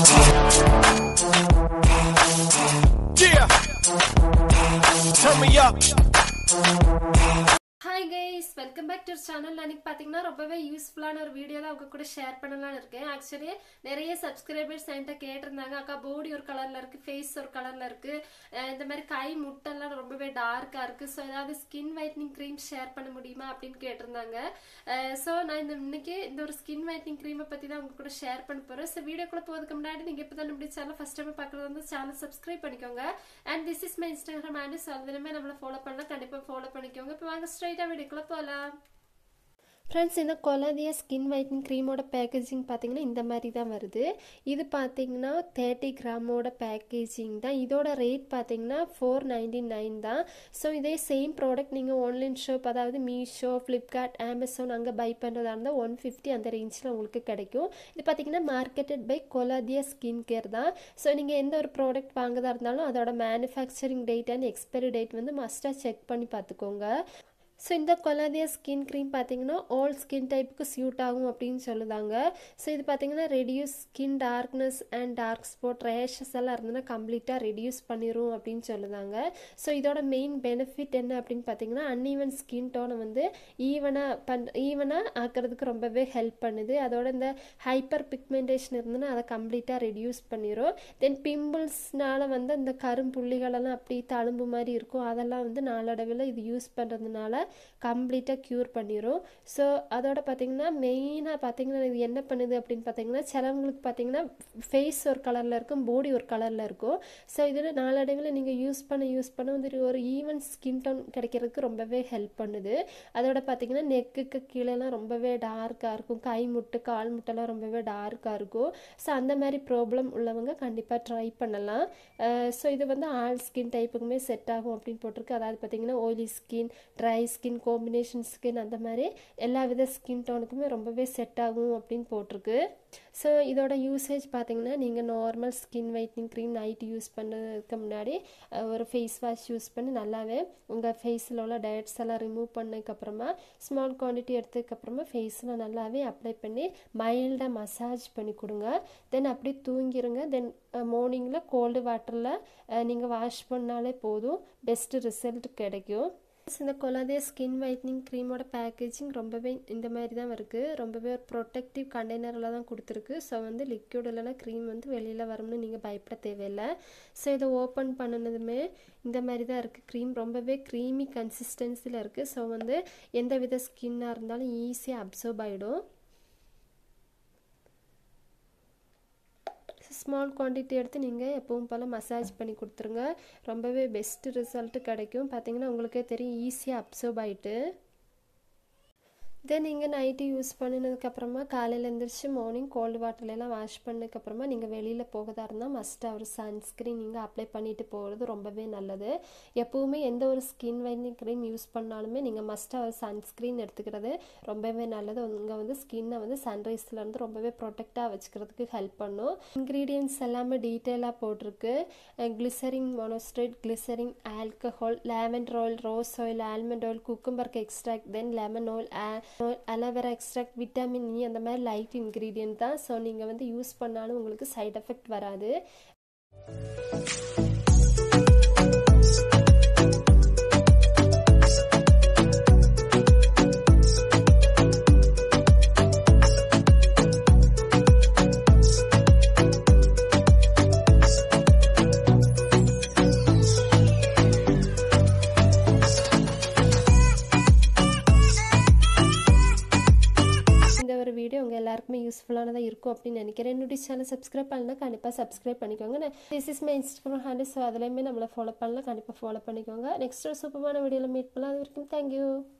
Yeah. Turn me up. Hi guys welcome back to channel அன்னைக்கு பார்த்தீங்கன்னா ரொம்பவே யூஸ்ஃபுல்லான ஒரு வீடியோ தான் உங்க கூட ஷேர் பண்ணலாம்னு இருக்கேன் ஆக்சுவலி நிறைய சப்ஸ்கிரைபர்ஸ் என்கிட்ட கேட்டிருந்தாங்க அக்கா பாடி ஒரு கலர்ல இருக்கு ஃபேஸ் ஒரு கலர்ல இருக்கு அஹ் இந்த மாதிரி கை முட்டெல்லாம் ரொம்பவே டார்க்கா இருக்கு ஸோ ஏதாவது ஸ்கின் ஒயிட்னிங் க்ரீம் ஷேர் பண்ண முடியுமா அப்படின்னு கேட்டிருந்தாங்க ஸோ நான் இந்த இன்னைக்கு இந்த ஒரு ஸ்கின் ஒயிட்னிங் க்ரீமை பத்தி தான் உங்க கூட ஷேர் பண்ண போறேன் ஸோ வீடியோக்குள்ள போகிறதுக்கு முன்னாடி நீங்க இப்போ தான் நம்மளுடைய சேனல் ஃபர்ஸ்ட் டைம் பார்க்குறது வந்து சேனல் சப்ஸ்கிரைப் பண்ணிக்கோங்க and this is my Instagram handle so அதுலேயுமே நம்மளை ஃபாலோ பண்ணலாம் கண்டிப்பாக ஃபாலோ பண்ணிக்கோங்க இப்போ வாங்க ஸ்ட்ரைட்டாக வீடியோக்குள்ள போகலாம் ஃப்ரெண்ட்ஸ் இந்த கொலாதியா ஸ்கின் ஒயிட்னிங் க்ரீமோட பேக்கேஜிங் பார்த்தீங்கன்னா இந்த மாதிரி தான் வருது இது பார்த்தீங்கன்னா தேர்ட்டி கிராமோட பேக்கேஜிங் தான் இதோட ரேட் பார்த்தீங்கன்னா ஃபோர் நைன்டி நைன் தான் ஸோ இதே சேம் ப்ராடக்ட் நீங்கள் ஆன்லைன் ஷாப் அதாவது மீஷோ ஃப்ளிப்கார்ட் அமேசான் அங்கே பை பண்ணுறதா இருந்தால் ஒன் ஃபிஃப்டி அந்த ரேஞ்சில் உங்களுக்கு கிடைக்கும் இது பார்த்தீங்கன்னா மார்க்கெட்டட் பை கொலாதியா ஸ்கின் கேர் தான் ஸோ நீங்கள் எந்த ஒரு ப்ராடக்ட் வாங்குறதா இருந்தாலும் அதோட manufacturing date and expiry date வந்து மஸ்ட்டாக செக் பண்ணி பார்த்துக்கோங்க ஸோ இந்த கொலாதியா ஸ்கின் க்ரீம் பார்த்தீங்கன்னா ஆல் ஸ்கின் டைப்புக்கு சூட் ஆகும் அப்படின்னு சொல்லுதாங்க ஸோ இது பார்த்தீங்கன்னா reduce skin darkness and dark spot rashes எல்லாம் இருந்ததுன்னா கம்ப்ளீட்டாக ரெடியூஸ் பண்ணிடும் அப்படின்னு சொல்லுதாங்க ஸோ இதோட மெயின் பெனிஃபிட் என்ன அப்படின்னு பார்த்தீங்கன்னா அன்ஈவன் ஸ்கின் டோனை வந்து ஈவனாக பண் ஈவனாக ஆக்கிறதுக்கு ரொம்பவே ஹெல்ப் பண்ணுது அதோட இந்த ஹைப்பர் பிக்மெண்டேஷன் இருந்ததுன்னா அதை கம்ப்ளீட்டாக ரெடியூஸ் பண்ணிடும் தென் பிம்பிள்ஸ்னால வந்து இந்த கரும்புள்ளிகளெல்லாம் அப்படி தழும்பு மாதிரி இருக்கும் அதெல்லாம் வந்து நாளடைவில் இது யூஸ் பண்ணுறதுனால கம்ப்ளீட்டாக க்யூர் பண்ணிடும் ஸோ அதோட பார்த்தீங்கன்னா மெயினாக பார்த்தீங்கன்னா இது என்ன பண்ணுது அப்படின்னு பார்த்தீங்கன்னா சிலவங்களுக்கு பார்த்தீங்கன்னா ஃபேஸ் ஒரு கலரில் இருக்கும் பாடி ஒரு கலரில் இருக்கும் ஸோ இதில் நாளடைவில் நீங்கள் யூஸ் பண்ண யூஸ் பண்ண வந்து ஒரு ஈவன் ஸ்கின் டோன் கிடைக்கிறதுக்கு ரொம்பவே ஹெல்ப் பண்ணுது அதோட பார்த்தீங்கன்னா நெக்குக்கு கீழேலாம் ரொம்பவே டார்க்காக இருக்கும் கை முட்டு கால் முட்டெல்லாம் ரொம்பவே டார்க்காக இருக்கும் ஸோ அந்த மாதிரி ப்ராப்ளம் உள்ளவங்க கண்டிப்பாக ட்ரை பண்ணலாம் ஸோ இது வந்து ஆல் ஸ்கின் டைப்புக்குமே செட் ஆகும் அப்படின்னு போட்டிருக்கு அதாவது பார்த்தீங்கன்னா oily skin dry skin combination skin அந்த மாதிரி எல்லா வித ஸ்கின் டோனுக்குமே ரொம்பவே செட் ஆகும் அப்படின்னு போட்டிருக்கு ஸோ இதோட யூசேஜ் பார்த்தீங்கன்னா நீங்கள் normal skin whitening cream night use பண்ணுறதுக்கு முன்னாடி அஹ், ஒரு ஃபேஸ் வாஷ் யூஸ் பண்ணி நல்லாவே உங்கள் ஃபேஸில் உள்ள டயட்ஸ் எல்லாம் ரிமூவ் பண்ணதுக்கப்புறமா ஸ்மால் குவான்டிட்டி எடுத்ததுக்கப்புறமா ஃபேஸில் நல்லாவே அப்ளை பண்ணி மைல்டாக மசாஜ் பண்ணி கொடுங்க தென் அப்படியே தூங்கிடுங்க தென் மார்னிங்கில் கோல்டு வாட்டரில் நீங்கள் வாஷ் பண்ணாலே போதும் பெஸ்ட்டு ரிசல்ட் கிடைக்கும் இந்த கொலாதே ஸ்கின் ஒயிட்னிங் க்ரீமோட பேக்கேஜிங் ரொம்பவே இந்த மாதிரி தான் இருக்குது ரொம்பவே ஒரு ப்ரொடெக்டிவ் கண்டெய்னரில் தான் கொடுத்துருக்கு ஸோ வந்து லிக்யூட் இல்லைனா க்ரீம் வந்து வெளியில் வரும்னு நீங்கள் பயப்பட தேவையில்லை ஸோ இதை ஓப்பன் பண்ணினதுமே இந்த மாதிரி தான் இருக்குது க்ரீம் ரொம்பவே க்ரீமி கன்சிஸ்டன்சியில் இருக்குது ஸோ வந்து எந்த வித ஸ்கின்னாக இருந்தாலும் ஈஸியாக அப்சர்வ் ஆகிடும் ஸ்மால் குவான்டிட்டி எடுத்து நீங்கள் எப்பவும் போல் மசாஜ் பண்ணி கொடுத்துருங்க ரொம்பவே பெஸ்ட்டு ரிசல்ட்டு கிடைக்கும் பார்த்தீங்கன்னா உங்களுக்கே தெரியும் ஈஸியாக அப்சர்வ் ஆகிட்டு தென் நீங்கள் நைட்டு யூஸ் பண்ணினதுக்கப்புறமா காலையில் எழுந்திரிச்சு மார்னிங் கோல்டு வாட்டர்லாம் வாஷ் பண்ணதுக்கப்புறமா நீங்கள் வெளியில் போகதா இருந்தால் மஸ்ட்டாக ஒரு சன்ஸ்க்ரீன் நீங்கள் அப்ளை பண்ணிட்டு போகிறது ரொம்பவே நல்லது எப்போவுமே எந்த ஒரு ஸ்கின் வைட்னிங் க்ரீம் யூஸ் பண்ணாலுமே நீங்கள் மஸ்ட்டாக ஒரு சன்ஸ்க்ரீன் எடுத்துக்கிறது ரொம்பவே நல்லது உங்கள் வந்து ஸ்கின்னை வந்து சன்ரைஸ்லேருந்து ரொம்பவே ப்ரொடெக்டாக வச்சுக்கிறதுக்கு ஹெல்ப் பண்ணும் இன்க்ரீடியன்ட்ஸ் எல்லாமே டீட்டெயிலாக போட்டிருக்கு glycerin monostearate glycerin alcohol lavender oil rose oil almond oil cucumber extract then lemon oil aloe vera extract vitamin E அந்த மாதிரி லைட் இன்க்ரீடியன்ட் தான் ஸோ நீங்கள் வந்து யூஸ் பண்ணாலும் உங்களுக்கு சைட் எஃபெக்ட் வராது இந்த ஒரு வீடியோ உங்கள் எல்லாருக்குமே யூஸ்ஃபுல்லானதாக இருக்கும் அப்படின்னு நினைக்கிறேன் என்னுடைய சேனல் சப்ஸ்கிரைப் பண்ணலாம் கண்டிப்பாக சப்ஸ்கிரைப் பண்ணிக்கோங்க this is my Instagram handle so அதுலேயுமே நம்மளை ஃபாலோ பண்ணலாம் கண்டிப்பாக ஃபாலோ பண்ணிக்கோங்க நெக்ஸ்ட் ஒரு சூப்பரான வீடியோவில் மீட் பண்ணலாம் அது வரைக்கும் தேங்க்யூ